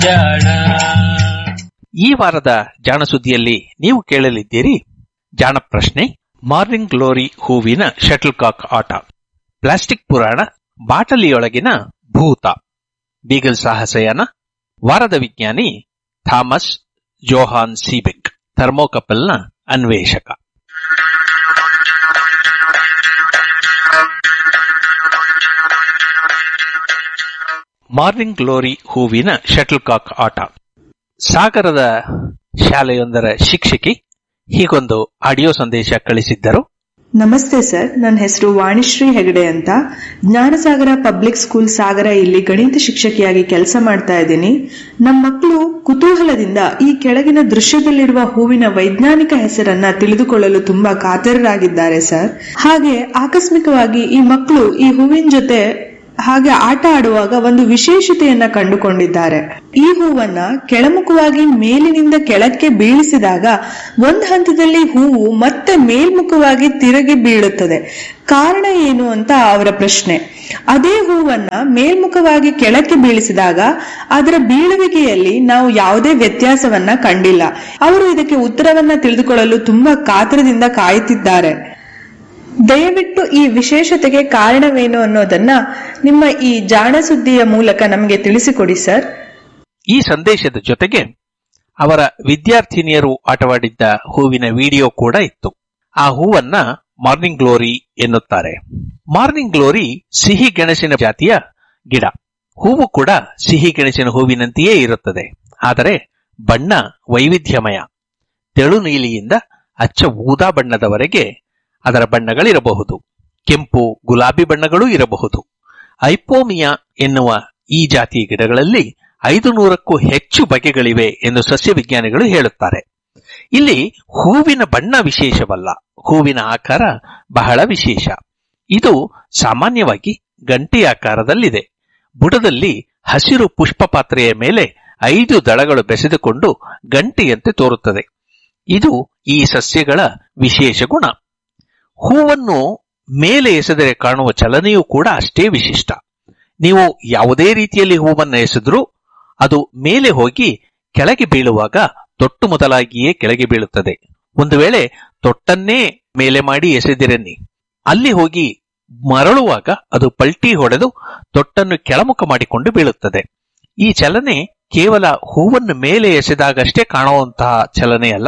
ಜಾಣ ಈ ವಾರದ ಜಾಣ ಸುದ್ದಿಯಲ್ಲಿ ನೀವು ಕೇಳಲಿದ್ದೀರಿ ಜಾಣ ಪ್ರಶ್ನೆ ಮಾರ್ನಿಂಗ್ ಗ್ಲೋರಿ ಹೂವಿನ ಶಟಲ್ ಕಾಕ್ ಆಟ ಪ್ಲಾಸ್ಟಿಕ್ ಪುರಾಣ ಬಾಟಲಿಯೊಳಗಿನ ಭೂತ ಬೀಗಲ್ ಸಾಹಸಯಾನ ವಾರದ ವಿಜ್ಞಾನಿ ಥಾಮಸ್ ಜೋಹಾನ್ ಸೀಬೆಕ್ ಥರ್ಮೋಕಪಲ್ನ ಅನ್ವೇಷಕ ಮಾರ್ನಿಂಗ್ ಗ್ಲೋರಿ ಹೂವಿನ ಶಟಲ್ ಕಾಕ್ ಆಟ ಸಾಗರದ ಶಾಲೆಯೊಂದರ ಶಿಕ್ಷಕಿ ಹೀಗೊಂದು ಆಡಿಯೋ ಸಂದೇಶ ಕಳಿಸಿದ್ದರು ನಮಸ್ತೆ ಸರ್ ನನ್ನ ಹೆಸರು ವಾಣಿಶ್ರೀ ಹೆಗಡೆ ಅಂತ ಜ್ಞಾನಸಾಗರ ಪಬ್ಲಿಕ್ ಸ್ಕೂಲ್ ಸಾಗರ ಇಲ್ಲಿ ಗಣಿತ ಶಿಕ್ಷಕಿಯಾಗಿ ಕೆಲಸ ಮಾಡ್ತಾ ಇದ್ದೀನಿ ನಮ್ಮ ಮಕ್ಕಳು ಕುತೂಹಲದಿಂದ ಈ ಕೆಳಗಿನ ದೃಶ್ಯದಲ್ಲಿರುವ ಹೂವಿನ ವೈಜ್ಞಾನಿಕ ಹೆಸರನ್ನ ತಿಳಿದುಕೊಳ್ಳಲು ತುಂಬಾ ಕಾತರರಾಗಿದ್ದಾರೆ ಸರ್ ಹಾಗೆ ಆಕಸ್ಮಿಕವಾಗಿ ಈ ಮಕ್ಕಳು ಈ ಹೂವಿನ ಜೊತೆ ಹಾಗೆ ಆಟ ಆಡುವಾಗ ಒಂದು ವಿಶೇಷತೆಯನ್ನ ಕಂಡುಕೊಂಡಿದ್ದಾರೆ ಈ ಹೂವನ್ನ ಕೆಳಮುಖವಾಗಿ ಮೇಲಿನಿಂದ ಕೆಳಕ್ಕೆ ಬೀಳಿಸಿದಾಗ ಒಂದು ಹಂತದಲ್ಲಿ ಹೂವು ಮತ್ತೆ ಮೇಲ್ಮುಖವಾಗಿ ತಿರುಗಿ ಬೀಳುತ್ತದೆ ಕಾರಣ ಏನು ಅಂತ ಅವರ ಪ್ರಶ್ನೆ ಅದೇ ಹೂವನ್ನ ಮೇಲ್ಮುಖವಾಗಿ ಕೆಳಕ್ಕೆ ಬೀಳಿಸಿದಾಗ ಅದರ ಬೀಳುವಿಕೆಯಲ್ಲಿ ನಾವು ಯಾವುದೇ ವ್ಯತ್ಯಾಸವನ್ನ ಕಂಡಿಲ್ಲ ಅವರು ಇದಕ್ಕೆ ಉತ್ತರವನ್ನ ತಿಳಿದುಕೊಳ್ಳಲು ತುಂಬಾ ಕಾತರದಿಂದ ಕಾಯುತ್ತಿದ್ದಾರೆ ದಯವಿಟ್ಟು ಈ ವಿಶೇಷತೆಗೆ ಕಾರಣವೇನು ಅನ್ನೋದನ್ನ ನಿಮ್ಮ ಈ ಜಾಣ ಸುದ್ದಿಯ ಮೂಲಕ ನಮಗೆ ತಿಳಿಸಿಕೊಡಿ ಸರ್ ಈ ಸಂದೇಶದ ಜೊತೆಗೆ ಅವರ ವಿದ್ಯಾರ್ಥಿನಿಯರು ಆಟವಾಡಿದ್ದ ಹೂವಿನ ವಿಡಿಯೋ ಕೂಡ ಇತ್ತು ಆ ಹೂವನ್ನ ಮಾರ್ನಿಂಗ್ ಗ್ಲೋರಿ ಎನ್ನುತ್ತಾರೆ ಮಾರ್ನಿಂಗ್ ಗ್ಲೋರಿ ಸಿಹಿ ಗೆಣಸಿನ ಜಾತಿಯ ಗಿಡ ಹೂವು ಕೂಡ ಸಿಹಿ ಗೆಣಸಿನ ಹೂವಿನಂತೆಯೇ ಇರುತ್ತದೆ ಆದರೆ ಬಣ್ಣ ವೈವಿಧ್ಯಮಯ ತೆಳು ನೀಲಿಯಿಂದ ಅಚ್ಚ ಊದಾ ಬಣ್ಣದವರೆಗೆ ಅದರ ಬಣ್ಣಗಳಿರಬಹುದು ಕೆಂಪು ಗುಲಾಬಿ ಬಣ್ಣಗಳೂ ಇರಬಹುದು ಐಪೋಮಿಯಾ ಎನ್ನುವ ಈ ಜಾತಿಯ ಗಿಡಗಳಲ್ಲಿ ಐದು ನೂರಕ್ಕೂ ಹೆಚ್ಚು ಬಗೆಗಳಿವೆ ಎಂದು ಸಸ್ಯ ವಿಜ್ಞಾನಿಗಳು ಹೇಳುತ್ತಾರೆ ಇಲ್ಲಿ ಹೂವಿನ ಬಣ್ಣ ವಿಶೇಷವಲ್ಲ ಹೂವಿನ ಆಕಾರ ಬಹಳ ವಿಶೇಷ ಇದು ಸಾಮಾನ್ಯವಾಗಿ ಗಂಟೆ ಆಕಾರದಲ್ಲಿದೆ ಬುಡದಲ್ಲಿ ಹಸಿರು ಪುಷ್ಪ ಪಾತ್ರೆಯ ಮೇಲೆ ಐದು ದಳಗಳು ಬೆಸೆದುಕೊಂಡು ಗಂಟೆಯಂತೆ ತೋರುತ್ತದೆ ಇದು ಈ ಸಸ್ಯಗಳ ವಿಶೇಷ ಗುಣ ಹೂವನ್ನು ಮೇಲೆ ಎಸೆದರೆ ಕಾಣುವ ಚಲನೆಯೂ ಕೂಡ ಅಷ್ಟೇ ವಿಶಿಷ್ಟ ನೀವು ಯಾವುದೇ ರೀತಿಯಲ್ಲಿ ಹೂವನ್ನು ಎಸೆದ್ರೂ ಅದು ಮೇಲೆ ಹೋಗಿ ಕೆಳಗೆ ಬೀಳುವಾಗ ತೊಟ್ಟು ಮೊದಲಾಗಿಯೇ ಕೆಳಗೆ ಬೀಳುತ್ತದೆ ಒಂದು ವೇಳೆ ತೊಟ್ಟನ್ನೇ ಮೇಲೆ ಮಾಡಿ ಎಸೆದಿರನ್ನಿ ಅಲ್ಲಿ ಹೋಗಿ ಮರಳುವಾಗ ಅದು ಪಲ್ಟಿ ಹೊಡೆದು ತೊಟ್ಟನ್ನು ಕೆಳಮುಖ ಮಾಡಿಕೊಂಡು ಬೀಳುತ್ತದೆ ಈ ಚಲನೆ ಕೇವಲ ಹೂವನ್ನು ಮೇಲೆ ಎಸೆದಾಗಷ್ಟೇ ಕಾಣುವಂತಹ ಚಲನೆಯಲ್ಲ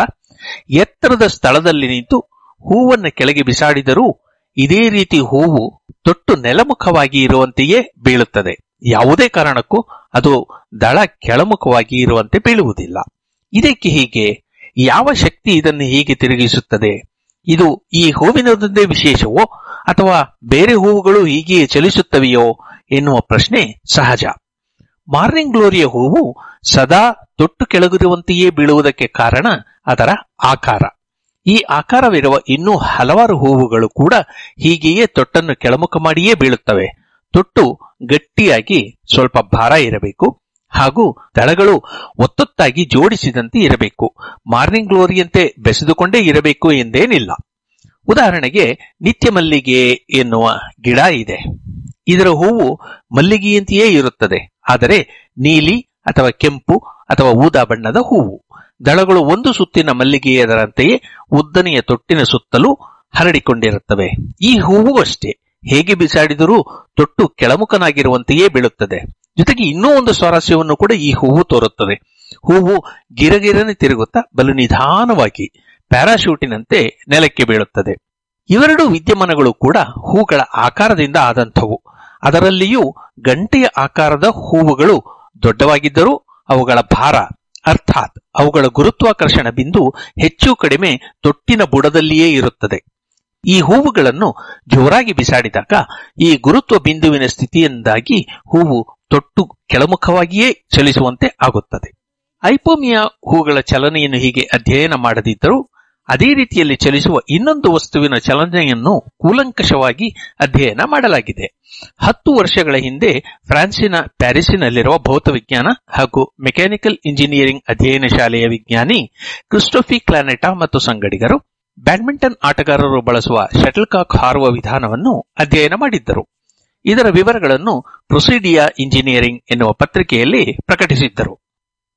ಎತ್ತರದ ಸ್ಥಳದಲ್ಲಿ ನಿಂತು ಹೂವನ್ನು ಕೆಳಗೆ ಬಿಸಾಡಿದರೂ ಇದೇ ರೀತಿ ಹೂವು ತೊಟ್ಟು ನೆಲಮುಖವಾಗಿ ಇರುವಂತೆಯೇ ಬೀಳುತ್ತದೆ ಯಾವುದೇ ಕಾರಣಕ್ಕೂ ಅದು ದಳ ಕೆಳಮುಖವಾಗಿ ಇರುವಂತೆ ಬೀಳುವುದಿಲ್ಲ ಇದಕ್ಕೆ ಹೀಗೆ ಯಾವ ಶಕ್ತಿ ಇದನ್ನು ಹೀಗೆ ತಿರುಗಿಸುತ್ತದೆ ಇದು ಈ ಹೂವಿನದೊಂದೇ ವಿಶೇಷವೋ ಅಥವಾ ಬೇರೆ ಹೂವುಗಳು ಹೀಗೆಯೇ ಚಲಿಸುತ್ತವೆಯೋ ಎನ್ನುವ ಪ್ರಶ್ನೆ ಸಹಜ ಮಾರ್ನಿಂಗ್ ಗ್ಲೋರಿಯ ಹೂವು ಸದಾ ತೊಟ್ಟು ಕೆಳಗಿರುವಂತೆಯೇ ಬೀಳುವುದಕ್ಕೆ ಕಾರಣ ಅದರ ಆಕಾರ ಈ ಆಕಾರವಿರುವ ಇನ್ನೂ ಹಲವಾರು ಹೂವುಗಳು ಕೂಡ ಹೀಗೆಯೇ ತೊಟ್ಟನ್ನು ಕೆಳಮುಖ ಮಾಡಿಯೇ ಬೀಳುತ್ತವೆ ತೊಟ್ಟು ಗಟ್ಟಿಯಾಗಿ ಸ್ವಲ್ಪ ಭಾರ ಇರಬೇಕು ಹಾಗೂ ದಳಗಳು ಒತ್ತೊತ್ತಾಗಿ ಜೋಡಿಸಿದಂತೆ ಇರಬೇಕು ಮಾರ್ನಿಂಗ್ ಗ್ಲೋರಿಯಂತೆ ಬೆಸೆದುಕೊಂಡೇ ಇರಬೇಕು ಎಂದೇನಿಲ್ಲ ಉದಾಹರಣೆಗೆ ನಿತ್ಯ ಮಲ್ಲಿಗೆ ಎನ್ನುವ ಗಿಡ ಇದೆ ಇದರ ಹೂವು ಮಲ್ಲಿಗೆಯಂತೆಯೇ ಇರುತ್ತದೆ ಆದರೆ ನೀಲಿ ಅಥವಾ ಕೆಂಪು ಅಥವಾ ಊದಾ ಬಣ್ಣದ ಹೂವು ದಳಗಳು ಒಂದು ಸುತ್ತಿನ ಮಲ್ಲಿಗೆಯದರಂತೆಯೇ ಉದ್ದನೆಯ ತೊಟ್ಟಿನ ಸುತ್ತಲೂ ಹರಡಿಕೊಂಡಿರುತ್ತವೆ ಈ ಹೂವು ಅಷ್ಟೇ ಹೇಗೆ ಬಿಸಾಡಿದರೂ ತೊಟ್ಟು ಕೆಳಮುಖನಾಗಿರುವಂತೆಯೇ ಬೀಳುತ್ತದೆ ಜೊತೆಗೆ ಇನ್ನೂ ಒಂದು ಸ್ವಾರಸ್ಯವನ್ನು ಕೂಡ ಈ ಹೂವು ತೋರುತ್ತದೆ ಹೂವು ಗಿರಗಿರನೆ ತಿರುಗುತ್ತಾ ಬಲು ನಿಧಾನವಾಗಿ ಪ್ಯಾರಾಶೂಟಿನಂತೆ ನೆಲಕ್ಕೆ ಬೀಳುತ್ತದೆ ಇವೆರಡು ವಿದ್ಯಮಾನಗಳು ಕೂಡ ಹೂಗಳ ಆಕಾರದಿಂದ ಆದಂಥವು ಅದರಲ್ಲಿಯೂ ಗಂಟೆಯ ಆಕಾರದ ಹೂವುಗಳು ದೊಡ್ಡವಾಗಿದ್ದರೂ ಅವುಗಳ ಭಾರ ಅರ್ಥಾತ್ ಅವುಗಳ ಗುರುತ್ವಾಕರ್ಷಣ ಬಿಂದು ಹೆಚ್ಚು ಕಡಿಮೆ ತೊಟ್ಟಿನ ಬುಡದಲ್ಲಿಯೇ ಇರುತ್ತದೆ ಈ ಹೂವುಗಳನ್ನು ಜೋರಾಗಿ ಬಿಸಾಡಿದಾಗ ಈ ಗುರುತ್ವ ಬಿಂದುವಿನ ಸ್ಥಿತಿಯಿಂದಾಗಿ ಹೂವು ತೊಟ್ಟು ಕೆಳಮುಖವಾಗಿಯೇ ಚಲಿಸುವಂತೆ ಆಗುತ್ತದೆ ಐಪೋಮಿಯಾ ಹೂಗಳ ಚಲನೆಯನ್ನು ಹೀಗೆ ಅಧ್ಯಯನ ಮಾಡದಿದ್ದರೂ ಅದೇ ರೀತಿಯಲ್ಲಿ ಚಲಿಸುವ ಇನ್ನೊಂದು ವಸ್ತುವಿನ ಚಲನೆಯನ್ನು ಕೂಲಂಕಷವಾಗಿ ಅಧ್ಯಯನ ಮಾಡಲಾಗಿದೆ ಹತ್ತು ವರ್ಷಗಳ ಹಿಂದೆ ಫ್ರಾನ್ಸಿನ ಪ್ಯಾರಿಸಿನಲ್ಲಿರುವ ಭೌತವಿಜ್ಞಾನ ಹಾಗೂ ಮೆಕ್ಯಾನಿಕಲ್ ಇಂಜಿನಿಯರಿಂಗ್ ಅಧ್ಯಯನ ಶಾಲೆಯ ವಿಜ್ಞಾನಿ ಕ್ರಿಸ್ಟೋಫಿ ಕ್ಲಾನೆಟಾ ಮತ್ತು ಸಂಗಡಿಗರು ಬ್ಯಾಡ್ಮಿಂಟನ್ ಆಟಗಾರರು ಬಳಸುವ ಶಟಲ್ ಕಾಕ್ ಹಾರುವ ವಿಧಾನವನ್ನು ಅಧ್ಯಯನ ಮಾಡಿದ್ದರು ಇದರ ವಿವರಗಳನ್ನು ಪ್ರೊಸೀಡಿಯಾ ಇಂಜಿನಿಯರಿಂಗ್ ಎನ್ನುವ ಪತ್ರಿಕೆಯಲ್ಲಿ ಪ್ರಕಟಿಸಿದ್ದರು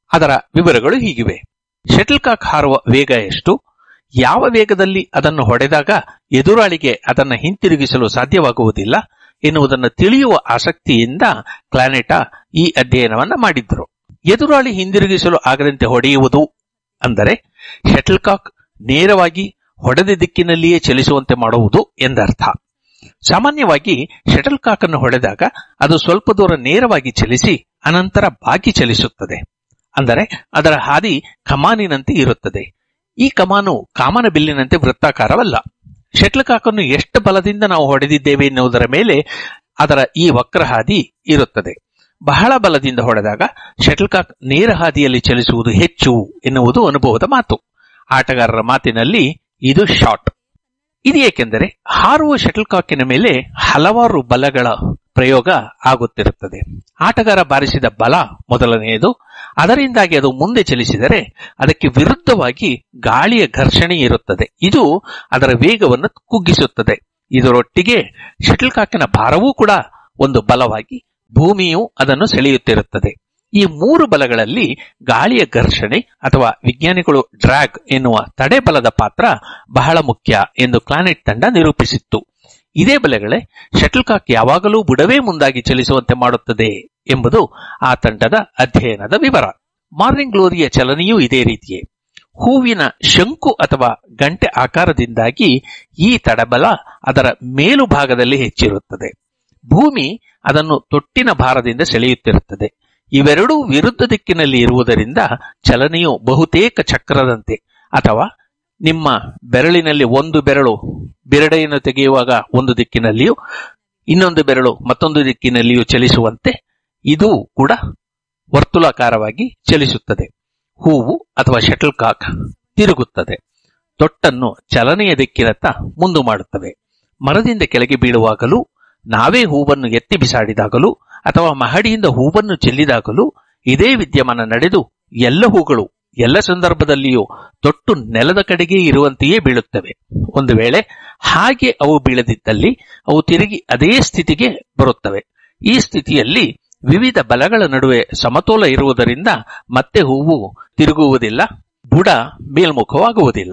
ಅದರ ವಿವರಗಳು ಹೀಗಿವೆ ಶಟಲ್ ಕಾಕ್ ಹಾರುವ ವೇಗ ಎಷ್ಟು ಯಾವ ವೇಗದಲ್ಲಿ ಅದನ್ನು ಹೊಡೆದಾಗ ಎದುರಾಳಿಗೆ ಅದನ್ನು ಹಿಂತಿರುಗಿಸಲು ಸಾಧ್ಯವಾಗುವುದಿಲ್ಲ ಎನ್ನುವುದನ್ನು ತಿಳಿಯುವ ಆಸಕ್ತಿಯಿಂದ ಕ್ಲಾನೆಟಾ ಈ ಅಧ್ಯಯನವನ್ನ ಮಾಡಿದ್ರು ಎದುರಾಳಿ ಹಿಂದಿರುಗಿಸಲು ಆಗದಂತೆ ಹೊಡೆಯುವುದು ಅಂದರೆ ಶಟಲ್ ಕಾಕ್ ನೇರವಾಗಿ ಹೊಡೆದ ದಿಕ್ಕಿನಲ್ಲಿಯೇ ಚಲಿಸುವಂತೆ ಮಾಡುವುದು ಎಂದರ್ಥ ಸಾಮಾನ್ಯವಾಗಿ ಶಟಲ್ ಕಾಕ್ ಅನ್ನು ಹೊಡೆದಾಗ ಅದು ಸ್ವಲ್ಪ ದೂರ ನೇರವಾಗಿ ಚಲಿಸಿ ಅನಂತರ ಬಾಗಿ ಚಲಿಸುತ್ತದೆ ಅಂದರೆ ಅದರ ಹಾದಿ ಕಮಾನಿನಂತೆ ಇರುತ್ತದೆ ಈ ಕಮಾನು ಕಾಮನ ಬಿಲ್ಲಿನಂತೆ ವೃತ್ತಾಕಾರವಲ್ಲ ಶಟ್ಲ್ ಕಾಕನ್ನು ಎಷ್ಟು ಬಲದಿಂದ ನಾವು ಹೊಡೆದಿದ್ದೇವೆ ಎನ್ನುವುದರ ಮೇಲೆ ಅದರ ಈ ವಕ್ರ ಹಾದಿ ಇರುತ್ತದೆ ಬಹಳ ಬಲದಿಂದ ಹೊಡೆದಾಗ ಶಟಲ್ ಕಾಕ್ ನೇರ ಹಾದಿಯಲ್ಲಿ ಚಲಿಸುವುದು ಹೆಚ್ಚು ಎನ್ನುವುದು ಅನುಭವದ ಮಾತು ಆಟಗಾರರ ಮಾತಿನಲ್ಲಿ ಇದು ಶಾಟ್ ಇದು ಏಕೆಂದರೆ ಹಾರುವ ಶಟಲ್ ಕಾಕಿನ ಮೇಲೆ ಹಲವಾರು ಬಲಗಳ ಪ್ರಯೋಗ ಆಗುತ್ತಿರುತ್ತದೆ ಆಟಗಾರ ಬಾರಿಸಿದ ಬಲ ಮೊದಲನೆಯದು ಅದರಿಂದಾಗಿ ಅದು ಮುಂದೆ ಚಲಿಸಿದರೆ ಅದಕ್ಕೆ ವಿರುದ್ಧವಾಗಿ ಗಾಳಿಯ ಘರ್ಷಣೆ ಇರುತ್ತದೆ ಇದು ಅದರ ವೇಗವನ್ನು ಕುಗ್ಗಿಸುತ್ತದೆ ಇದರೊಟ್ಟಿಗೆ ಶಟಲ್ ಕಾಕಿನ ಭಾರವೂ ಕೂಡ ಒಂದು ಬಲವಾಗಿ ಭೂಮಿಯು ಅದನ್ನು ಸೆಳೆಯುತ್ತಿರುತ್ತದೆ ಈ ಮೂರು ಬಲಗಳಲ್ಲಿ ಗಾಳಿಯ ಘರ್ಷಣೆ ಅಥವಾ ವಿಜ್ಞಾನಿಗಳು ಡ್ರ್ಯಾಗ್ ಎನ್ನುವ ತಡೆಬಲದ ಪಾತ್ರ ಬಹಳ ಮುಖ್ಯ ಎಂದು ಕ್ಲಾನೆಟ್ ತಂಡ ನಿರೂಪಿಸಿತ್ತು ಇದೇ ಬಲೆಗಳೇ ಶಟಲ್ ಕಾಕ್ ಯಾವಾಗಲೂ ಬುಡವೇ ಮುಂದಾಗಿ ಚಲಿಸುವಂತೆ ಮಾಡುತ್ತದೆ ಎಂಬುದು ಆ ತಂಡದ ಅಧ್ಯಯನದ ವಿವರ ಮಾರ್ನಿಂಗ್ ಗ್ಲೋರಿಯ ಚಲನೆಯೂ ಇದೇ ರೀತಿಯೇ ಹೂವಿನ ಶಂಕು ಅಥವಾ ಗಂಟೆ ಆಕಾರದಿಂದಾಗಿ ಈ ತಡಬಲ ಅದರ ಮೇಲುಭಾಗದಲ್ಲಿ ಹೆಚ್ಚಿರುತ್ತದೆ ಭೂಮಿ ಅದನ್ನು ತೊಟ್ಟಿನ ಭಾರದಿಂದ ಸೆಳೆಯುತ್ತಿರುತ್ತದೆ ಇವೆರಡೂ ವಿರುದ್ಧ ದಿಕ್ಕಿನಲ್ಲಿ ಇರುವುದರಿಂದ ಚಲನೆಯು ಬಹುತೇಕ ಚಕ್ರದಂತೆ ಅಥವಾ ನಿಮ್ಮ ಬೆರಳಿನಲ್ಲಿ ಒಂದು ಬೆರಳು ಬಿರಡೆಯನ್ನು ತೆಗೆಯುವಾಗ ಒಂದು ದಿಕ್ಕಿನಲ್ಲಿಯೂ ಇನ್ನೊಂದು ಬೆರಳು ಮತ್ತೊಂದು ದಿಕ್ಕಿನಲ್ಲಿಯೂ ಚಲಿಸುವಂತೆ ಇದು ಕೂಡ ವರ್ತುಲಾಕಾರವಾಗಿ ಚಲಿಸುತ್ತದೆ ಹೂವು ಅಥವಾ ಶಟಲ್ ಕಾಕ್ ತಿರುಗುತ್ತದೆ ತೊಟ್ಟನ್ನು ಚಲನೆಯ ದಿಕ್ಕಿನತ್ತ ಮುಂದು ಮಾಡುತ್ತವೆ ಮರದಿಂದ ಕೆಳಗೆ ಬೀಳುವಾಗಲೂ ನಾವೇ ಹೂವನ್ನು ಎತ್ತಿ ಬಿಸಾಡಿದಾಗಲೂ ಅಥವಾ ಮಹಡಿಯಿಂದ ಹೂವನ್ನು ಚೆಲ್ಲಿದಾಗಲೂ ಇದೇ ವಿದ್ಯಮಾನ ನಡೆದು ಎಲ್ಲ ಹೂಗಳು ಎಲ್ಲ ಸಂದರ್ಭದಲ್ಲಿಯೂ ತೊಟ್ಟು ನೆಲದ ಕಡೆಗೆ ಇರುವಂತೆಯೇ ಬೀಳುತ್ತವೆ ಒಂದು ವೇಳೆ ಹಾಗೆ ಅವು ಬೀಳದಿದ್ದಲ್ಲಿ ಅವು ತಿರುಗಿ ಅದೇ ಸ್ಥಿತಿಗೆ ಬರುತ್ತವೆ ಈ ಸ್ಥಿತಿಯಲ್ಲಿ ವಿವಿಧ ಬಲಗಳ ನಡುವೆ ಸಮತೋಲ ಇರುವುದರಿಂದ ಮತ್ತೆ ಹೂವು ತಿರುಗುವುದಿಲ್ಲ ಬುಡ ಮೇಲ್ಮುಖವಾಗುವುದಿಲ್ಲ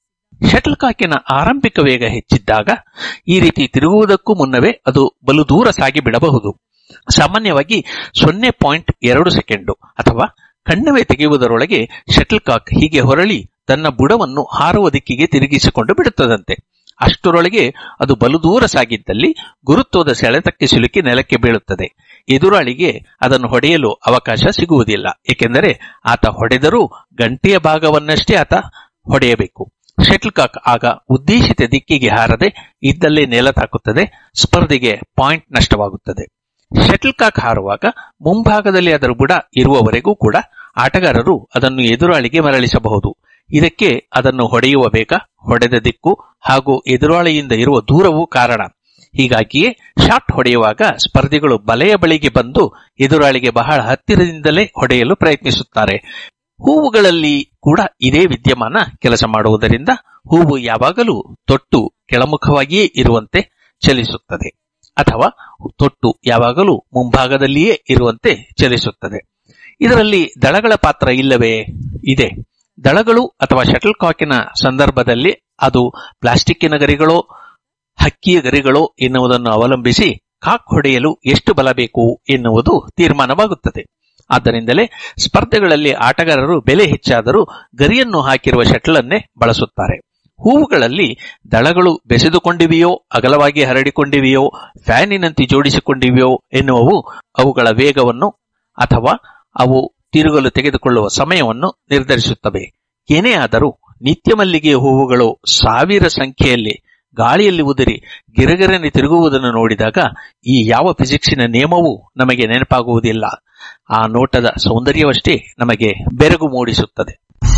ಶಟಲ್ ಕಾಕಿನ ಆರಂಭಿಕ ವೇಗ ಹೆಚ್ಚಿದ್ದಾಗ ಈ ರೀತಿ ತಿರುಗುವುದಕ್ಕೂ ಮುನ್ನವೇ ಅದು ಬಲು ದೂರ ಸಾಗಿ ಬಿಡಬಹುದು ಸಾಮಾನ್ಯವಾಗಿ ಸೊನ್ನೆ ಪಾಯಿಂಟ್ ಎರಡು ಸೆಕೆಂಡು ಅಥವಾ ಕಣ್ಣವೇ ತೆಗೆಯುವುದರೊಳಗೆ ಶಟಲ್ ಕಾಕ್ ಹೀಗೆ ಹೊರಳಿ ತನ್ನ ಬುಡವನ್ನು ಹಾರುವ ದಿಕ್ಕಿಗೆ ತಿರುಗಿಸಿಕೊಂಡು ಬಿಡುತ್ತದಂತೆ ಅಷ್ಟರೊಳಗೆ ಅದು ಬಲು ದೂರ ಸಾಗಿದ್ದಲ್ಲಿ ಗುರುತ್ವದ ಸೆಳೆತಕ್ಕೆ ಸಿಲುಕಿ ನೆಲಕ್ಕೆ ಬೀಳುತ್ತದೆ ಎದುರಾಳಿಗೆ ಅದನ್ನು ಹೊಡೆಯಲು ಅವಕಾಶ ಸಿಗುವುದಿಲ್ಲ ಏಕೆಂದರೆ ಆತ ಹೊಡೆದರೂ ಗಂಟೆಯ ಭಾಗವನ್ನಷ್ಟೇ ಆತ ಹೊಡೆಯಬೇಕು ಶಟಲ್ ಕಾಕ್ ಆಗ ಉದ್ದೇಶಿತ ದಿಕ್ಕಿಗೆ ಹಾರದೆ ಇದ್ದಲ್ಲೇ ನೆಲ ತಾಕುತ್ತದೆ ಸ್ಪರ್ಧೆಗೆ ಪಾಯಿಂಟ್ ನಷ್ಟವಾಗುತ್ತದೆ ಶಟಲ್ ಕಾಕ್ ಹಾರುವಾಗ ಮುಂಭಾಗದಲ್ಲಿ ಅದರ ಬುಡ ಇರುವವರೆಗೂ ಕೂಡ ಆಟಗಾರರು ಅದನ್ನು ಎದುರಾಳಿಗೆ ಮರಳಿಸಬಹುದು ಇದಕ್ಕೆ ಅದನ್ನು ಹೊಡೆಯುವ ವೇಗ ಹೊಡೆದ ದಿಕ್ಕು ಹಾಗೂ ಎದುರಾಳಿಯಿಂದ ಇರುವ ದೂರವೂ ಕಾರಣ ಹೀಗಾಗಿಯೇ ಶಾಟ್ ಹೊಡೆಯುವಾಗ ಸ್ಪರ್ಧಿಗಳು ಬಲೆಯ ಬಳಿಗೆ ಬಂದು ಎದುರಾಳಿಗೆ ಬಹಳ ಹತ್ತಿರದಿಂದಲೇ ಹೊಡೆಯಲು ಪ್ರಯತ್ನಿಸುತ್ತಾರೆ ಹೂವುಗಳಲ್ಲಿ ಕೂಡ ಇದೇ ವಿದ್ಯಮಾನ ಕೆಲಸ ಮಾಡುವುದರಿಂದ ಹೂವು ಯಾವಾಗಲೂ ತೊಟ್ಟು ಕೆಳಮುಖವಾಗಿಯೇ ಇರುವಂತೆ ಚಲಿಸುತ್ತದೆ ಅಥವಾ ತೊಟ್ಟು ಯಾವಾಗಲೂ ಮುಂಭಾಗದಲ್ಲಿಯೇ ಇರುವಂತೆ ಚಲಿಸುತ್ತದೆ ಇದರಲ್ಲಿ ದಳಗಳ ಪಾತ್ರ ಇಲ್ಲವೇ ಇದೆ ದಳಗಳು ಅಥವಾ ಶಟಲ್ ಕಾಕಿನ ಸಂದರ್ಭದಲ್ಲಿ ಅದು ಪ್ಲಾಸ್ಟಿಕ್ಕಿನ ಗರಿಗಳೋ ಹಕ್ಕಿಯ ಗರಿಗಳೋ ಎನ್ನುವುದನ್ನು ಅವಲಂಬಿಸಿ ಕಾಕ್ ಹೊಡೆಯಲು ಎಷ್ಟು ಬಲ ಬೇಕು ಎನ್ನುವುದು ತೀರ್ಮಾನವಾಗುತ್ತದೆ ಆದ್ದರಿಂದಲೇ ಸ್ಪರ್ಧೆಗಳಲ್ಲಿ ಆಟಗಾರರು ಬೆಲೆ ಹೆಚ್ಚಾದರೂ ಗರಿಯನ್ನು ಹಾಕಿರುವ ಶಟಲನ್ನೇ ಬಳಸುತ್ತಾರೆ ಹೂವುಗಳಲ್ಲಿ ದಳಗಳು ಬೆಸೆದುಕೊಂಡಿವೆಯೋ ಅಗಲವಾಗಿ ಹರಡಿಕೊಂಡಿವೆಯೋ ಫ್ಯಾನಿನಂತೆ ಜೋಡಿಸಿಕೊಂಡಿವೆಯೋ ಎನ್ನುವವು ಅವುಗಳ ವೇಗವನ್ನು ಅಥವಾ ಅವು ತಿರುಗಲು ತೆಗೆದುಕೊಳ್ಳುವ ಸಮಯವನ್ನು ನಿರ್ಧರಿಸುತ್ತವೆ ಏನೇ ಆದರೂ ನಿತ್ಯ ಮಲ್ಲಿಗೆಯ ಹೂವುಗಳು ಸಾವಿರ ಸಂಖ್ಯೆಯಲ್ಲಿ ಗಾಳಿಯಲ್ಲಿ ಉದುರಿ ಗಿರಗಿರನೆ ತಿರುಗುವುದನ್ನು ನೋಡಿದಾಗ ಈ ಯಾವ ಫಿಸಿಕ್ಸಿನ ನಿಯಮವೂ ನಮಗೆ ನೆನಪಾಗುವುದಿಲ್ಲ ಆ ನೋಟದ ಸೌಂದರ್ಯವಷ್ಟೇ ನಮಗೆ ಬೆರಗು ಮೂಡಿಸುತ್ತದೆ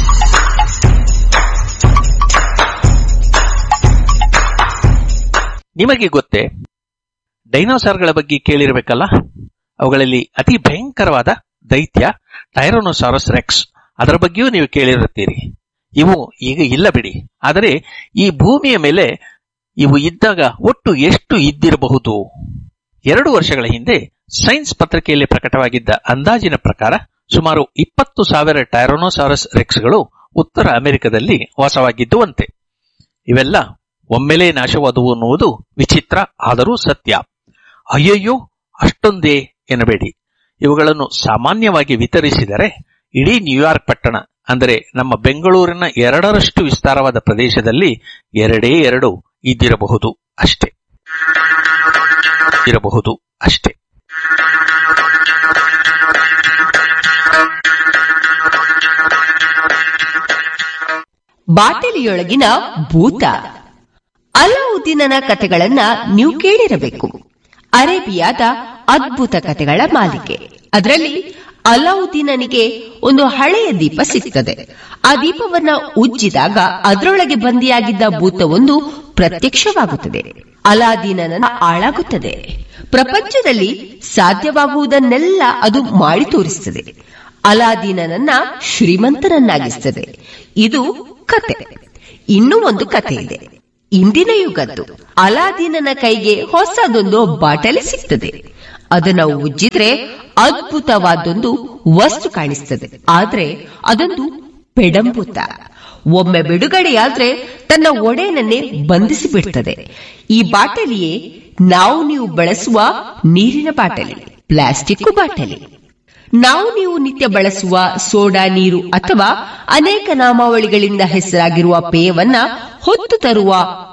ನಿಮಗೆ ಗೊತ್ತೇ ಡೈನೋಸಾರ್ಗಳ ಬಗ್ಗೆ ಕೇಳಿರಬೇಕಲ್ಲ ಅವುಗಳಲ್ಲಿ ಅತಿ ಭಯಂಕರವಾದ ದೈತ್ಯ ಟೈರೋನೋಸಾರಸ್ ರೆಕ್ಸ್ ಅದರ ಬಗ್ಗೆಯೂ ನೀವು ಕೇಳಿರುತ್ತೀರಿ ಇವು ಈಗ ಇಲ್ಲ ಬಿಡಿ ಆದರೆ ಈ ಭೂಮಿಯ ಮೇಲೆ ಇವು ಇದ್ದಾಗ ಒಟ್ಟು ಎಷ್ಟು ಇದ್ದಿರಬಹುದು ಎರಡು ವರ್ಷಗಳ ಹಿಂದೆ ಸೈನ್ಸ್ ಪತ್ರಿಕೆಯಲ್ಲಿ ಪ್ರಕಟವಾಗಿದ್ದ ಅಂದಾಜಿನ ಪ್ರಕಾರ ಸುಮಾರು ಇಪ್ಪತ್ತು ಸಾವಿರ ಟೈರೋನೋಸಾರಸ್ ರೆಕ್ಸ್ಗಳು ಉತ್ತರ ಅಮೆರಿಕದಲ್ಲಿ ವಾಸವಾಗಿದ್ದುವಂತೆ ಇವೆಲ್ಲ ಒಮ್ಮೆಲೇ ನಾಶವಾದುವು ಅನ್ನುವುದು ವಿಚಿತ್ರ ಆದರೂ ಸತ್ಯ ಅಯ್ಯಯ್ಯೋ ಅಷ್ಟೊಂದೇ ಎನ್ನಬೇಡಿ ಇವುಗಳನ್ನು ಸಾಮಾನ್ಯವಾಗಿ ವಿತರಿಸಿದರೆ ಇಡೀ ನ್ಯೂಯಾರ್ಕ್ ಪಟ್ಟಣ ಅಂದರೆ ನಮ್ಮ ಬೆಂಗಳೂರಿನ ಎರಡರಷ್ಟು ವಿಸ್ತಾರವಾದ ಪ್ರದೇಶದಲ್ಲಿ ಎರಡೇ ಎರಡು ಇದ್ದಿರಬಹುದು ಅಷ್ಟೇ ಇರಬಹುದು ಅಷ್ಟೇ ಬಾಟಲಿಯೊಳಗಿನ ಭೂತ ಅಲಾವುದ್ದೀನನ ಕಥೆಗಳನ್ನ ನೀವು ಕೇಳಿರಬೇಕು ಅರೇಬಿಯಾದ ಅದ್ಭುತ ಕಥೆಗಳ ಮಾಲಿಕೆ ಅದರಲ್ಲಿ ಅಲಾವುದ್ದೀನನಿಗೆ ಒಂದು ಹಳೆಯ ದೀಪ ಸಿಗ್ತದೆ ಆ ದೀಪವನ್ನ ಉಜ್ಜಿದಾಗ ಅದರೊಳಗೆ ಬಂದಿಯಾಗಿದ್ದ ಭೂತವೊಂದು ಪ್ರತ್ಯಕ್ಷವಾಗುತ್ತದೆ ಅಲಾದೀನನ ಆಳಾಗುತ್ತದೆ ಪ್ರಪಂಚದಲ್ಲಿ ಸಾಧ್ಯವಾಗುವುದನ್ನೆಲ್ಲ ಅದು ಮಾಡಿ ತೋರಿಸುತ್ತದೆ ಅಲಾದೀನನನ್ನ ಶ್ರೀಮಂತನನ್ನಾಗಿಸುತ್ತದೆ ಇದು ಕತೆ ಇನ್ನೂ ಒಂದು ಕತೆ ಇದೆ ಇಂದಿನ ಯುಗದ್ದು ಅಲಾದೀನನ ಕೈಗೆ ಹೊಸದೊಂದು ಬಾಟಲಿ ಸಿಗ್ತದೆ ಅದನ್ನ ಉಜ್ಜಿದ್ರೆ ಅದ್ಭುತವಾದೊಂದು ವಸ್ತು ಕಾಣಿಸ್ತದೆ ಆದ್ರೆ ಅದೊಂದು ಪೆಡಂಭೂತ ಒಮ್ಮೆ ಬಿಡುಗಡೆಯಾದ್ರೆ ತನ್ನ ಒಡೆಯನನ್ನೇ ಬಂಧಿಸಿ ಬಿಡ್ತದೆ ಈ ಬಾಟಲಿಯೇ ನಾವು ನೀವು ಬಳಸುವ ನೀರಿನ ಬಾಟಲಿ ಪ್ಲಾಸ್ಟಿಕ್ ಬಾಟಲಿ ನಾವು ನೀವು ನಿತ್ಯ ಬಳಸುವ ಸೋಡಾ ನೀರು ಅಥವಾ ಅನೇಕ ನಾಮಾವಳಿಗಳಿಂದ ಹೆಸರಾಗಿರುವ ಪೇಯವನ್ನ ಹೊತ್ತು ತರುವ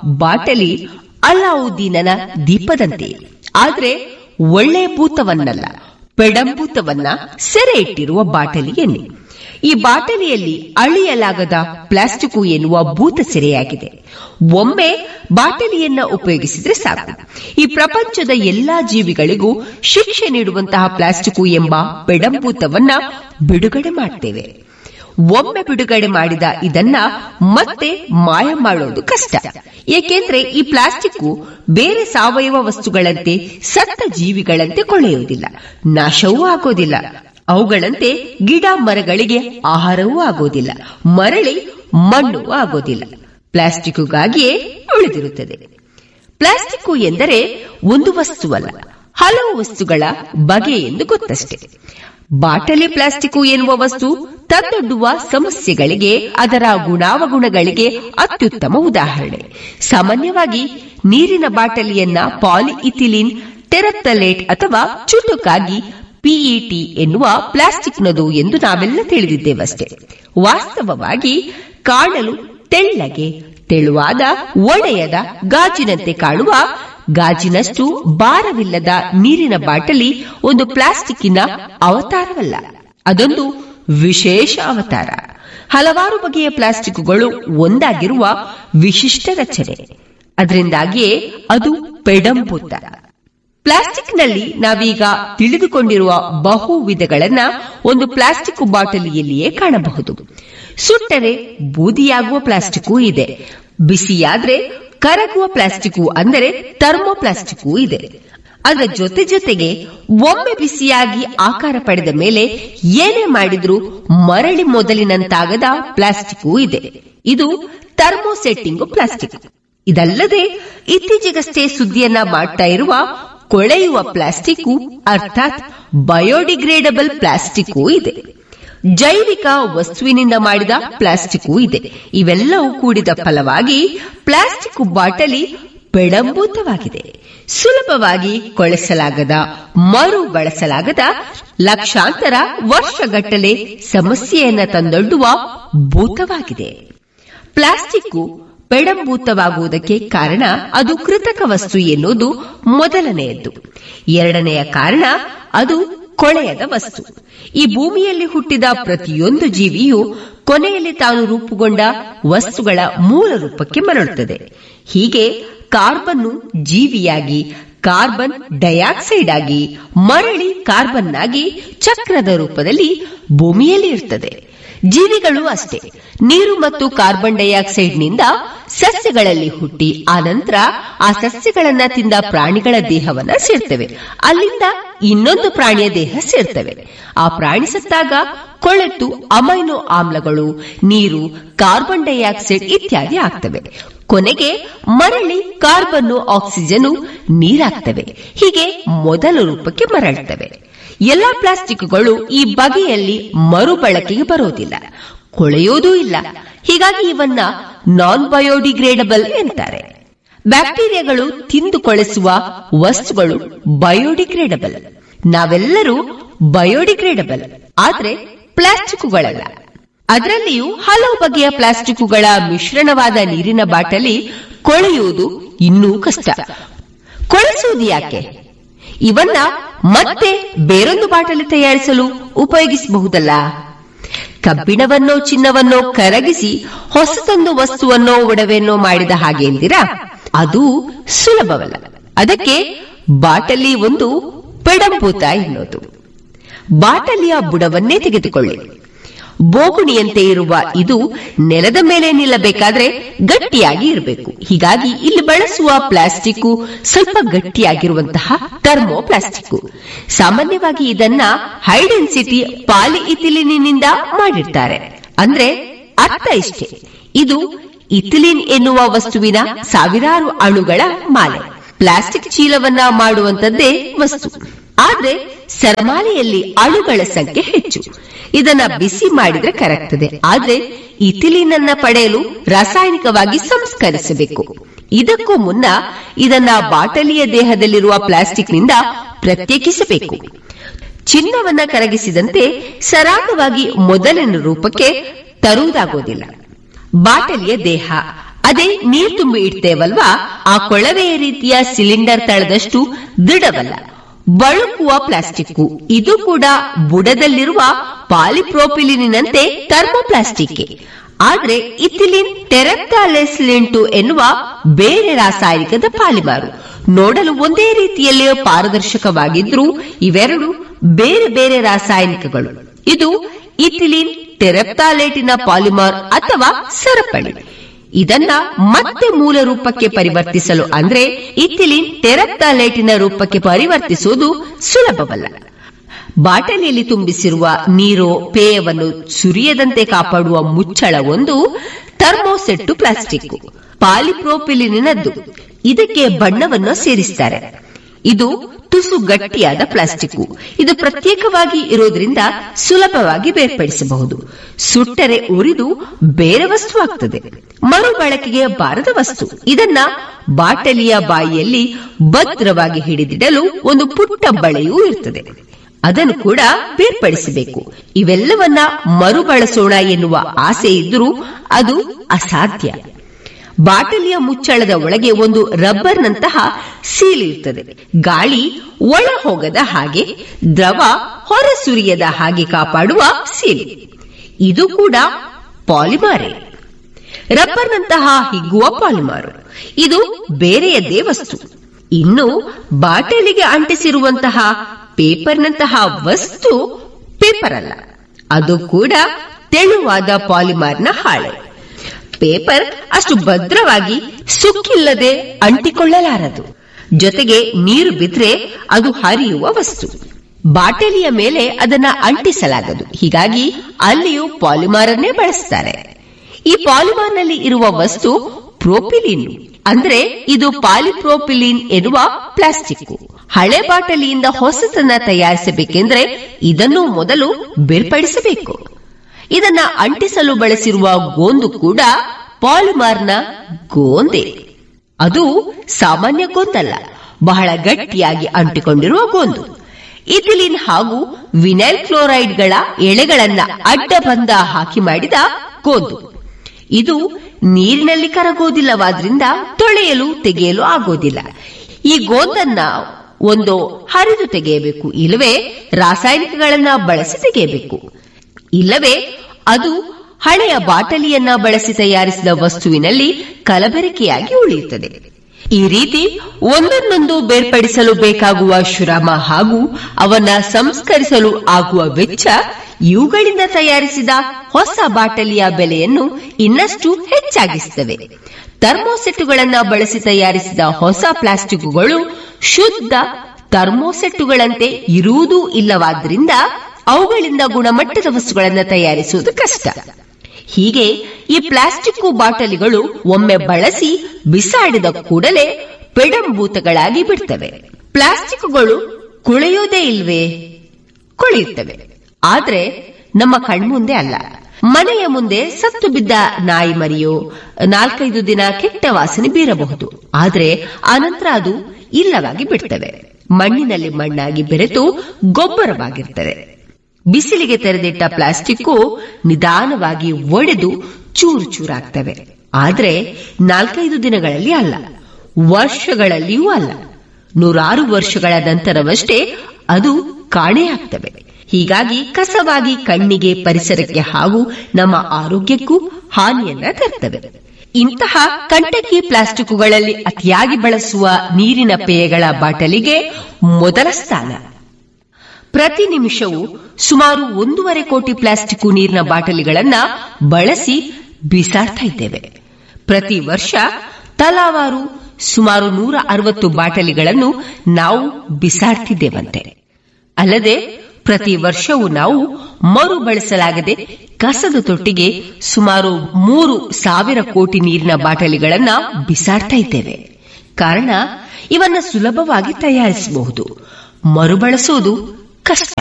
ಬಾಟಲಿ ಅಲಾವುದ್ದೀನನ ದೀಪದಂತೆ ಆದ್ರೆ ಒಳ್ಳೆಯ ಭೂತವನ್ನಲ್ಲ ಪೆಡಂಭೂತವನ್ನ ಸೆರೆ ಇಟ್ಟಿರುವ ಬಾಟಲಿ ಎನ್ನಿ ಈ ಬಾಟಲಿಯಲ್ಲಿ ಅಳಿಯಲಾಗದ ಪ್ಲಾಸ್ಟಿಕ್ ಎನ್ನುವ ಭೂತ ಸೆರೆಯಾಗಿದೆ ಒಮ್ಮೆ ಬಾಟಲಿಯನ್ನ ಉಪಯೋಗಿಸಿದ್ರೆ ಸಾಕು ಈ ಪ್ರಪಂಚದ ಎಲ್ಲಾ ಜೀವಿಗಳಿಗೂ ಶಿಕ್ಷೆ ನೀಡುವಂತಹ ಪ್ಲಾಸ್ಟಿಕ್ ಎಂಬ ಪೆಡಂಭೂತವನ್ನ ಬಿಡುಗಡೆ ಮಾಡ್ತೇವೆ ಒಮ್ಮೆ ಬಿಡುಗಡೆ ಮಾಡಿದ ಇದನ್ನ ಮತ್ತೆ ಮಾಯ ಮಾಡೋದು ಕಷ್ಟ ಏಕೆಂದ್ರೆ ಈ ಪ್ಲಾಸ್ಟಿಕ್ ಬೇರೆ ಸಾವಯವ ವಸ್ತುಗಳಂತೆ ಸತ್ತ ಜೀವಿಗಳಂತೆ ಕೊಳೆಯುವುದಿಲ್ಲ ನಾಶವೂ ಆಗೋದಿಲ್ಲ ಅವುಗಳಂತೆ ಗಿಡ ಮರಗಳಿಗೆ ಆಹಾರವೂ ಆಗೋದಿಲ್ಲ ಮರಳಿ ಮಣ್ಣು ಆಗೋದಿಲ್ಲ ಪ್ಲಾಸ್ಟಿಕ್ಗಾಗಿಯೇ ಉಳಿದಿರುತ್ತದೆ ಪ್ಲಾಸ್ಟಿಕ್ ಎಂದರೆ ಒಂದು ವಸ್ತುವಲ್ಲ ಹಲವು ವಸ್ತುಗಳ ಬಗೆ ಎಂದು ಗೊತ್ತಷ್ಟೇ ಬಾಟಲಿ ಪ್ಲಾಸ್ಟಿಕ್ ಎನ್ನುವ ವಸ್ತು ತಂದೊಡ್ಡುವ ಸಮಸ್ಯೆಗಳಿಗೆ ಅದರ ಗುಣಾವಗುಣಗಳಿಗೆ ಅತ್ಯುತ್ತಮ ಉದಾಹರಣೆ ಸಾಮಾನ್ಯವಾಗಿ ನೀರಿನ ಬಾಟಲಿಯನ್ನ ಪಾಲಿಇಥಿಲಿನ್ ಟೆರಪ್ತಲೇಟ್ ಅಥವಾ ಚುಟುಕಾಗಿ ಪಿಇಟಿ ಎನ್ನುವ ಪ್ಲಾಸ್ಟಿಕ್ನದು ಎಂದು ನಾವೆಲ್ಲ ತಿಳಿದಿದ್ದೇವಷ್ಟೇ ವಾಸ್ತವವಾಗಿ ಕಾಣಲು ತೆಳ್ಳಗೆ ತೆಳುವಾದ ಒಡೆಯದ ಗಾಜಿನಂತೆ ಕಾಣುವ ಗಾಜಿನಷ್ಟು ಭಾರವಿಲ್ಲದ ನೀರಿನ ಬಾಟಲಿ ಒಂದು ಪ್ಲಾಸ್ಟಿಕ್ಕಿನ ಅವತಾರವಲ್ಲ ಅದೊಂದು ವಿಶೇಷ ಅವತಾರ ಹಲವಾರು ಬಗೆಯ ಪ್ಲಾಸ್ಟಿಕ್ಗಳು ಒಂದಾಗಿರುವ ವಿಶಿಷ್ಟ ರಚನೆ ಅದರಿಂದಾಗಿಯೇ ಅದು ಪೆಡಂಭೂತ ಪ್ಲಾಸ್ಟಿಕ್ನಲ್ಲಿ ನಾವೀಗ ತಿಳಿದುಕೊಂಡಿರುವ ಬಹು ವಿಧಗಳನ್ನ ಒಂದು ಪ್ಲಾಸ್ಟಿಕ್ ಬಾಟಲಿಯಲ್ಲಿಯೇ ಕಾಣಬಹುದು ಸುಟ್ಟರೆ ಬೂದಿಯಾಗುವ ಪ್ಲಾಸ್ಟಿಕ್ ಇದೆ ಬಿಸಿಯಾದ್ರೆ ಕರಗುವ ಪ್ಲಾಸ್ಟಿಕ್ ಅಂದರೆ ಥರ್ಮೋಪ್ಲಾಸ್ಟಿಕ್ ಇದೆ ಅದರ ಜೊತೆ ಜೊತೆಗೆ ಒಮ್ಮೆ ಬಿಸಿಯಾಗಿ ಆಕಾರ ಪಡೆದ ಮೇಲೆ ಏನೇ ಮಾಡಿದ್ರೂ ಮರಳಿ ಮೊದಲಿನಂತಾಗದ ಪ್ಲಾಸ್ಟಿಕ್ ಇದೆ ಇದು ಥರ್ಮೋಸೆಟ್ಟಿಂಗ್ ಪ್ಲಾಸ್ಟಿಕ್ ಇದಲ್ಲದೆ ಇತ್ತೀಚೆಗಷ್ಟೇ ಸುದ್ದಿಯನ್ನ ಮಾಡ್ತಾ ಇರುವ ಕೊಳೆಯುವ ಪ್ಲಾಸ್ಟಿಕ್ ಅರ್ಥಾತ್ ಬಯೋಡಿಗ್ರೇಡಬಲ್ ಪ್ಲಾಸ್ಟಿಕ್ ಇದೆ ಜೈವಿಕ ವಸ್ತುವಿನಿಂದ ಮಾಡಿದ ಪ್ಲಾಸ್ಟಿಕ್ ಇದೆ ಇವೆಲ್ಲವೂ ಕೂಡಿದ ಫಲವಾಗಿ ಪ್ಲಾಸ್ಟಿಕ್ ಬಾಟಲಿ ಪೆಡಂಭೂತವಾಗಿದೆ ಸುಲಭವಾಗಿ ಕೊಳೆಸಲಾಗದ ಮರು ಬಳಸಲಾಗದ ಲಕ್ಷಾಂತರ ವರ್ಷಗಟ್ಟಲೆ ಸಮಸ್ಯೆಯನ್ನ ತಂದೊಡ್ಡುವ ಭೂತವಾಗಿದೆ ಪ್ಲಾಸ್ಟಿಕ್ ಪೆಡಂಭೂತವಾಗುವುದಕ್ಕೆ ಕಾರಣ ಅದು ಕೃತಕ ವಸ್ತು ಎನ್ನುವುದು ಮೊದಲನೆಯದ್ದು ಎರಡನೆಯ ಕಾರಣ ಅದು ಕೊಳೆಯದ ವಸ್ತು ಈ ಭೂಮಿಯಲ್ಲಿ ಹುಟ್ಟಿದ ಪ್ರತಿಯೊಂದು ಜೀವಿಯು ಕೊನೆಯಲ್ಲಿ ತಾನು ರೂಪುಗೊಂಡ ವಸ್ತುಗಳ ಮೂಲ ರೂಪಕ್ಕೆ ಮರಳುತ್ತದೆ ಹೀಗೆ ಕಾರ್ಬನ್ನು ಜೀವಿಯಾಗಿ ಕಾರ್ಬನ್ ಡೈಆಕ್ಸೈಡ್ ಆಗಿ ಮರಳಿ ಕಾರ್ಬನ್ ಆಗಿ ಚಕ್ರದ ರೂಪದಲ್ಲಿ ಭೂಮಿಯಲ್ಲಿ ಇರ್ತದೆ ಜೀವಿಗಳು ಅಷ್ಟೇ ನೀರು ಮತ್ತು ಕಾರ್ಬನ್ ಡೈಆಕ್ಸೈಡ್ ನಿಂದ ಸಸ್ಯಗಳಲ್ಲಿ ಹುಟ್ಟಿ ಆನಂತರ ಆ ಸಸ್ಯಗಳನ್ನ ತಿಂದ ಪ್ರಾಣಿಗಳ ದೇಹವನ್ನ ಸೇರ್ತವೆ ಅಲ್ಲಿಂದ ಇನ್ನೊಂದು ಪ್ರಾಣಿಯ ದೇಹ ಸೇರ್ತವೆ ಆ ಪ್ರಾಣಿ ಸತ್ತಾಗ ಕೊಳೆತು ಅಮೈನೋ ಆಮ್ಲಗಳು ನೀರು ಕಾರ್ಬನ್ ಡೈಆಕ್ಸೈಡ್ ಇತ್ಯಾದಿ ಆಗ್ತವೆ ಕೊನೆಗೆ ಮರಳಿ ಕಾರ್ಬನ್ನು ಆಕ್ಸಿಜನ್ ನೀರಾಗ್ತವೆ ಹೀಗೆ ಮೊದಲ ರೂಪಕ್ಕೆ ಮರಳ್ತವೆ ಎಲ್ಲಾ ಪ್ಲಾಸ್ಟಿಕ್ಗಳು ಈ ಬಗೆಯಲ್ಲಿ ಮರುಬಳಕೆಗೆ ಬರೋದಿಲ್ಲ ಕೊಳೆಯೋದೂ ಇಲ್ಲ ಹೀಗಾಗಿ ಇವನ್ನ ನಾನ್ ಬಯೋಡಿಗ್ರೇಡಬಲ್ ಎಂತಾರೆ ಬ್ಯಾಕ್ಟೀರಿಯಾಗಳು ತಿಂದು ಕೊಳೆಸುವ ವಸ್ತುಗಳು ಬಯೋಡಿಗ್ರೇಡಬಲ್ ನಾವೆಲ್ಲರೂ ಬಯೋಡಿಗ್ರೇಡಬಲ್ ಆದ್ರೆ ಪ್ಲಾಸ್ಟಿಕ್ಗಳಲ್ಲ ಅದರಲ್ಲಿಯೂ ಹಲವು ಬಗೆಯ ಪ್ಲಾಸ್ಟಿಕ್ಗಳ ಮಿಶ್ರಣವಾದ ನೀರಿನ ಬಾಟಲಿ ಕೊಳೆಯುವುದು ಇನ್ನೂ ಕಷ್ಟ ಕೊಳೆಸುವುದು ಯಾಕೆ ಇವನ್ನ ಮತ್ತೆ ಬೇರೊಂದು ಬಾಟಲಿ ತಯಾರಿಸಲು ಉಪಯೋಗಿಸಬಹುದಲ್ಲ ಕಬ್ಬಿಣವನ್ನೋ ಚಿನ್ನವನ್ನೋ ಕರಗಿಸಿ ಹೊಸತೊಂದು ವಸ್ತುವನ್ನೋ ಒಡವೆಯನ್ನೋ ಮಾಡಿದ ಹಾಗೆ ಎಂದಿರಾ ಅದು ಸುಲಭವಲ್ಲ ಅದಕ್ಕೆ ಬಾಟಲಿ ಒಂದು ಪೆಡಂಭೂತ ಎನ್ನುವುದು ಬಾಟಲಿಯ ಬುಡವನ್ನೇ ತೆಗೆದುಕೊಳ್ಳಿ ಬೋಗುಣಿಯಂತೆ ಇರುವ ಇದು ನೆಲದ ಮೇಲೆ ನಿಲ್ಲಬೇಕಾದ್ರೆ ಗಟ್ಟಿಯಾಗಿ ಇರಬೇಕು ಹೀಗಾಗಿ ಇಲ್ಲಿ ಬಳಸುವ ಪ್ಲಾಸ್ಟಿಕ್ ಸ್ವಲ್ಪ ಗಟ್ಟಿಯಾಗಿರುವಂತಹ ಥರ್ಮೋ ಪ್ಲಾಸ್ಟಿಕ್ ಸಾಮಾನ್ಯವಾಗಿ ಇದನ್ನ ಹೈ ಡೆನ್ಸಿಟಿ ಪಾಲಿಇಥಿಲಿನಿಂದ ಮಾಡಿರ್ತಾರೆ ಅಂದ್ರೆ ಅರ್ಥ ಇಷ್ಟೇ ಇದು ಇಥಿಲಿನ್ ಎನ್ನುವ ವಸ್ತುವಿನ ಸಾವಿರಾರು ಅಣುಗಳ ಮಾಲೆ ಪ್ಲಾಸ್ಟಿಕ್ ಚೀಲವನ್ನ ಮಾಡುವಂತದ್ದೇ ವಸ್ತು ಆದ್ರೆ ಸರಮಾಲೆಯಲ್ಲಿ ಅಣುಗಳ ಸಂಖ್ಯೆ ಹೆಚ್ಚು ಇದನ್ನ ಬಿಸಿ ಮಾಡಿದ್ರೆ ಕರಗ್ತದೆ ಆದ್ರೆ ಇಥಿಲಿನ್ ಅನ್ನ ಪಡೆಯಲು ರಾಸಾಯನಿಕವಾಗಿ ಸಂಸ್ಕರಿಸಬೇಕು ಇದಕ್ಕೂ ಮುನ್ನ ಇದನ್ನ ಬಾಟಲಿಯ ದೇಹದಲ್ಲಿರುವ ಪ್ಲಾಸ್ಟಿಕ್ನಿಂದ ಪ್ರತ್ಯೇಕಿಸಬೇಕು ಚಿನ್ನವನ್ನ ಕರಗಿಸಿದಂತೆ ಸರಾಗವಾಗಿ ಮೊದಲಿನ ರೂಪಕ್ಕೆ ತರುವುದಾಗೋದಿಲ್ಲ ಬಾಟಲಿಯ ದೇಹ ಅದೇ ನೀರು ತುಂಬಿ ಇಡ್ತೇವಲ್ವಾ ಆ ಕೊಳವೆಯ ರೀತಿಯ ಸಿಲಿಂಡರ್ ತಳದಷ್ಟು ದೃಢವಲ್ಲ ಬಳುಕುವ ಪ್ಲಾಸ್ಟಿಕ್ ಇದು ಕೂಡ ಬುಡದಲ್ಲಿರುವ ಪಾಲಿಪ್ರೋಪಿಲಿನಿನಂತೆ ಥರ್ಮೋಪ್ಲಾಸ್ಟಿಕ್ ಆದ್ರೆ ಇಥಿಲಿನ್ ಟೆರೆಪ್ಟಾಲೆಸ್ಲಿಂಟು ಎನ್ನುವ ಬೇರೆ ರಾಸಾಯನಿಕದ ಪಾಲಿಮಾರು ನೋಡಲು ಒಂದೇ ರೀತಿಯಲ್ಲಿ ಪಾರದರ್ಶಕವಾಗಿದ್ರೂ ಇವೆರಡು ಬೇರೆ ಬೇರೆ ರಾಸಾಯನಿಕಗಳು ಇದು ಇಥಿಲಿನ್ ಟೆರೆಪ್ಟಾಲೇಟಿನ ಪಾಲಿಮಾರ್ ಅಥವಾ ಸರಪಳಿ ಇದನ್ನ ಮತ್ತೆ ಮೂಲ ರೂಪಕ್ಕೆ ಪರಿವರ್ತಿಸಲು ಅಂದ್ರೆ ಇಥಿಲಿನ್ ಟೆರೆಪ್ಟಾಲೇಟಿನ ರೂಪಕ್ಕೆ ಪರಿವರ್ತಿಸುವುದು ಸುಲಭವಲ್ಲ ಬಾಟಲಿಯಲ್ಲಿ ತುಂಬಿಸಿರುವ ನೀರು ಪೇಯವನ್ನು ಸುರಿಯದಂತೆ ಕಾಪಾಡುವ ಮುಚ್ಚಳ ಒಂದು ಥರ್ಮೋಸೆಟ್ಟು ಪ್ಲಾಸ್ಟಿಕ್ ಪಾಲಿಪ್ರೋಪಿಲಿನದ್ದು ಇದಕ್ಕೆ ಬಣ್ಣವನ್ನು ಸೇರಿಸ್ತಾರೆ ಇದು ತುಸು ಗಟ್ಟಿಯಾದ ಪ್ಲಾಸ್ಟಿಕ್ ಇದು ಪ್ರತ್ಯೇಕವಾಗಿ ಇರೋದ್ರಿಂದ ಸುಲಭವಾಗಿ ಬೇರ್ಪಡಿಸಬಹುದು ಸುಟ್ಟರೆ ಉರಿದು ಬೇರೆ ವಸ್ತು ಆಗ್ತದೆ ಮರುಬಳಕೆಗೆ ಬಾರದ ವಸ್ತು ಇದನ್ನ ಬಾಟಲಿಯ ಬಾಯಿಯಲ್ಲಿ ಭದ್ರವಾಗಿ ಹಿಡಿದಿಡಲು ಒಂದು ಪುಟ್ಟ ಬಳೆಯೂ ಇರ್ತದೆ ಅದನ್ನು ಕೂಡ ಬೇರ್ಪಡಿಸಬೇಕು ಇವೆಲ್ಲವನ್ನ ಮರುಬಳಸೋಣ ಎನ್ನುವ ಆಸೆ ಇದ್ರೂ ಅದು ಅಸಾಧ್ಯ ಬಾಟಲಿಯ ಮುಚ್ಚಳದ ಒಳಗೆ ಒಂದು ರಬ್ಬರ್ನಂತಹ ಸೀಲ್ ಇರ್ತದೆ ಗಾಳಿ ಒಳ ಹೋಗದ ಹಾಗೆ ದ್ರವ ಹೊರ ಸುರಿಯದ ಹಾಗೆ ಕಾಪಾಡುವ ಸೀಲ್ ಇದು ಕೂಡ ಪಾಲಿಮಾರೇ ರಬ್ಬರ್ನಂತಹ ಹಿಗ್ಗುವ ಪಾಲಿಮಾರು ಇದು ಬೇರೆಯದ್ದೇ ವಸ್ತು ಇನ್ನು ಬಾಟಲಿಗೆ ಅಂಟಿಸಿರುವಂತಹ ಪೇಪರ್ನಂತಹ ವಸ್ತು ಪೇಪರ್ ಅಲ್ಲ ಅದು ಕೂಡ ತೆಳುವಾದ ಪಾಲಿಮಾರ್ನ ಹಾಳೆ ಪೇಪರ್ ಅಷ್ಟು ಭದ್ರವಾಗಿ ಸುಕ್ಕಿಲ್ಲದೆ ಅಂಟಿಕೊಳ್ಳಲಾರದು ಜೊತೆಗೆ ನೀರು ಬಿದ್ರೆ ಅದು ಹರಿಯುವ ವಸ್ತು ಬಾಟಲಿಯ ಮೇಲೆ ಅದನ್ನ ಅಂಟಿಸಲಾಗದು ಹೀಗಾಗಿ ಅಲ್ಲಿಯೂ ಪಾಲಿಮಾರನ್ನೇ ಬಳಸ್ತಾರೆ ಈ ಪಾಲಿಮಾರ್ನಲ್ಲಿ ಇರುವ ವಸ್ತು ಪ್ರೋಪಿಲಿನ್ ಅಂದ್ರೆ ಇದು ಪಾಲಿಪ್ರೋಪಿಲಿನ್ ಎನ್ನುವ ಪ್ಲಾಸ್ಟಿಕ್ ಹಳೆ ಬಾಟಲಿಯಿಂದ ಹೊಸತನ್ನ ತಯಾರಿಸಬೇಕೆಂದ್ರೆ ಇದನ್ನು ಮೊದಲು ಬೇರ್ಪಡಿಸಬೇಕು ಇದನ್ನ ಅಂಟಿಸಲು ಬಳಸಿರುವ ಗೋಂದು ಕೂಡ ಪಾಲಿಮಾರ್ನ ಗೋಂದೆ ಅದು ಸಾಮಾನ್ಯ ಗೋಂದಲ್ಲ ಬಹಳ ಗಟ್ಟಿಯಾಗಿ ಅಂಟಿಕೊಂಡಿರುವ ಗೋಂದು ಇಥಿಲಿನ್ ಹಾಗೂ ವಿನೈಲ್ ಕ್ಲೋರೈಡ್ಗಳ ಎಳೆಗಳನ್ನ ಅಡ್ಡ ಬಂದ ಹಾಕಿ ಮಾಡಿದ ಗೋಂದು ಇದು ನೀರಿನಲ್ಲಿ ಕರಗೋದಿಲ್ಲವಾದ್ರಿಂದ ತೊಳೆಯಲು ತೆಗೆಯಲು ಆಗೋದಿಲ್ಲ ಈ ಗೋಂದನ್ನ ಒಂದು ಹರಿದು ತೆಗೆಯಬೇಕು ಇಲ್ಲವೇ ರಾಸಾಯನಿಕಗಳನ್ನ ಬಳಸಿ ತೆಗೆಯಬೇಕು ಇಲ್ಲವೇ ಅದು ಹಳೆಯ ಬಾಟಲಿಯನ್ನ ಬಳಸಿ ತಯಾರಿಸಿದ ವಸ್ತುವಿನಲ್ಲಿ ಕಲಬೆರಕೆಯಾಗಿ ಉಳಿಯುತ್ತದೆ ಈ ರೀತಿ ಒಂದನ್ನೊಂದು ಬೇರ್ಪಡಿಸಲು ಬೇಕಾಗುವ ಶ್ರಮ ಹಾಗೂ ಅವನ್ನ ಸಂಸ್ಕರಿಸಲು ಆಗುವ ವೆಚ್ಚ ಇವುಗಳಿಂದ ತಯಾರಿಸಿದ ಹೊಸ ಬಾಟಲಿಯ ಬೆಲೆಯನ್ನು ಇನ್ನಷ್ಟು ಹೆಚ್ಚಾಗಿಸುತ್ತವೆ ಥರ್ಮೋಸೆಟ್ಟುಗಳನ್ನ ಬಳಸಿ ತಯಾರಿಸಿದ ಹೊಸ ಪ್ಲಾಸ್ಟಿಕ್ಗಳು ಶುದ್ಧ ಥರ್ಮೋಸೆಟ್ಟುಗಳಂತೆ ಇರುವುದೂ ಇಲ್ಲವಾದ್ರಿಂದ ಅವುಗಳಿಂದ ಗುಣಮಟ್ಟದ ವಸ್ತುಗಳನ್ನು ತಯಾರಿಸುವುದು ಕಷ್ಟ ಹೀಗೆ ಈ ಪ್ಲಾಸ್ಟಿಕ್ ಬಾಟಲಿಗಳು ಒಮ್ಮೆ ಬಳಸಿ ಬಿಸಾಡಿದ ಕೂಡಲೇ ಪೆಡಂಭೂತಗಳಾಗಿ ಬಿಡ್ತವೆ ಪ್ಲಾಸ್ಟಿಕ್ಗಳು ಕುಳೆಯೋದೇ ಇಲ್ವೇ ಕೊಳೆಯುತ್ತವೆ ಆದ್ರೆ ನಮ್ಮ ಕಣ್ಮುಂದೆ ಅಲ್ಲ ಮನೆಯ ಮುಂದೆ ಸತ್ತು ಬಿದ್ದ ನಾಯಿ ಮರಿಯೋ ನಾಲ್ಕೈದು ದಿನ ಕೆಟ್ಟ ವಾಸನೆ ಬೀರಬಹುದು ಆದ್ರೆ ಆನಂತರ ಅದು ಇಲ್ಲವಾಗಿ ಬಿಡ್ತವೆ ಮಣ್ಣಿನಲ್ಲಿ ಮಣ್ಣಾಗಿ ಬೆರೆತು ಗೊಬ್ಬರವಾಗಿರ್ತದೆ ಬಿಸಿಲಿಗೆ ತೆರೆದಿಟ್ಟ ಪ್ಲಾಸ್ಟಿಕ್ಕು ನಿಧಾನವಾಗಿ ಒಡೆದು ಚೂರು ಚೂರಾಗ್ತವೆ ಆದ್ರೆ ನಾಲ್ಕೈದು ದಿನಗಳಲ್ಲಿ ಅಲ್ಲ ವರ್ಷಗಳಲ್ಲಿಯೂ ಅಲ್ಲ ನೂರಾರು ವರ್ಷಗಳ ನಂತರವಷ್ಟೇ ಅದು ಕಾಣೆಯಾಗ್ತವೆ ಹೀಗಾಗಿ ಕಸವಾಗಿ ಕಣ್ಣಿಗೆ ಪರಿಸರಕ್ಕೆ ಹಾಗೂ ನಮ್ಮ ಆರೋಗ್ಯಕ್ಕೂ ಹಾನಿಯನ್ನ ತರ್ತವೆ ಇಂತಹ ಕಂಟಕಿ ಪ್ಲಾಸ್ಟಿಕ್ಕುಗಳಲ್ಲಿ ಅತಿಯಾಗಿ ಬಳಸುವ ನೀರಿನ ಪೇಯಗಳ ಬಾಟಲಿಗೆ ಮೊದಲ ಸ್ಥಾನ ಪ್ರತಿ ನಿಮಿಷವೂ ಸುಮಾರು ಒಂದೂವರೆ ಕೋಟಿ ಪ್ಲಾಸ್ಟಿಕ್ ನೀರಿನ ಬಾಟಲಿಗಳನ್ನ ಬಳಸಿ ಬಿಸಾಡ್ತಾ ಇದ್ದೇವೆ ಪ್ರತಿ ವರ್ಷ ತಲಾವಾರು ಸುಮಾರು ನೂರ ಅರವತ್ತು ಬಾಟಲಿಗಳನ್ನು ನಾವು ಬಿಸಾಡ್ತಿದ್ದೇವಂತೆ ಅಲ್ಲದೆ ಪ್ರತಿ ವರ್ಷವೂ ನಾವು ಮರುಬಳಸಲಾಗದೆ ಕಸದ ತೊಟ್ಟಿಗೆ ಸುಮಾರು ಮೂರು ಸಾವಿರ ಕೋಟಿ ನೀರಿನ ಬಾಟಲಿಗಳನ್ನ ಬಿಸಾಡ್ತಾ ಇದ್ದೇವೆ ಕಾರಣ ಇವನ್ನ ಸುಲಭವಾಗಿ ತಯಾರಿಸಬಹುದು ಮರುಬಳಸುವುದು ಕಷ್ಟ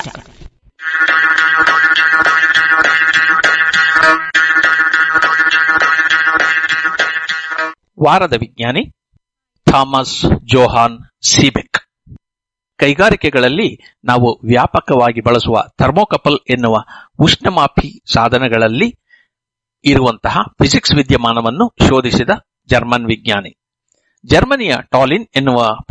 ವಾರದ ವಿಜ್ಞಾನಿ ಥಾಮಸ್ ಜೋಹಾನ್ ಸೀಬೆಕ್ ಕೈಗಾರಿಕೆಗಳಲ್ಲಿ ನಾವು ವ್ಯಾಪಕವಾಗಿ ಬಳಸುವ ಥರ್ಮೋಕಪಲ್ ಎನ್ನುವ ಉಷ್ಣಮಾಪಿ ಸಾಧನಗಳಲ್ಲಿ ಇರುವಂತಹ ಫಿಸಿಕ್ಸ್ ವಿದ್ಯಮಾನವನ್ನು ಶೋಧಿಸಿದ ಜರ್ಮನ್ ವಿಜ್ಞಾನಿ ಜರ್ಮನಿಯ ಟಾಲಿನ್ ಎನ್ನುವ